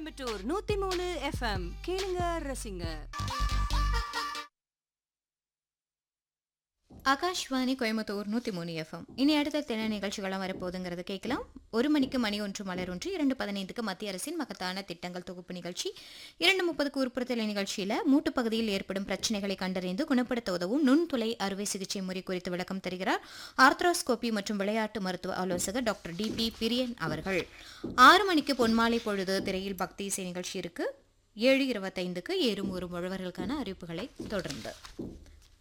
கோயம்புத்தூர் நூத்தி மூணு எஃப்எம் கேளுங்க ரசிங்க ஆகாஷ்வாணி கோயம்புத்தூர் நூற்றி மூணு எஃப்எம் இனி அடுத்த தின நிகழ்ச்சிகளாம் வரப்போகுதுங்கிறது கேட்கலாம் ஒரு மணிக்கு மணி ஒன்று மலர் ஒன்று இரண்டு பதினைந்துக்கு மத்திய அரசின் மகத்தான திட்டங்கள் தொகுப்பு நிகழ்ச்சி இரண்டு முப்பதுக்கு உட்படுத்தல் நிகழ்ச்சியில் மூட்டுப் பகுதியில் ஏற்படும் பிரச்சனைகளை கண்டறிந்து குணப்படுத்த உதவும் நுண்துளை அறுவை சிகிச்சை முறை குறித்து விளக்கம் தருகிறார் ஆர்த்ரோஸ்கோபி மற்றும் விளையாட்டு மருத்துவ ஆலோசகர் டாக்டர் டி பி பிரியன் அவர்கள் ஆறு மணிக்கு பொன்மாலை பொழுது திரையில் பக்தி இசை நிகழ்ச்சி இருக்கு ஏழு இருபத்தைந்துக்கு ஏறும் ஒரு முழுவர்களுக்கான அறிவிப்புகளை தொடர்ந்து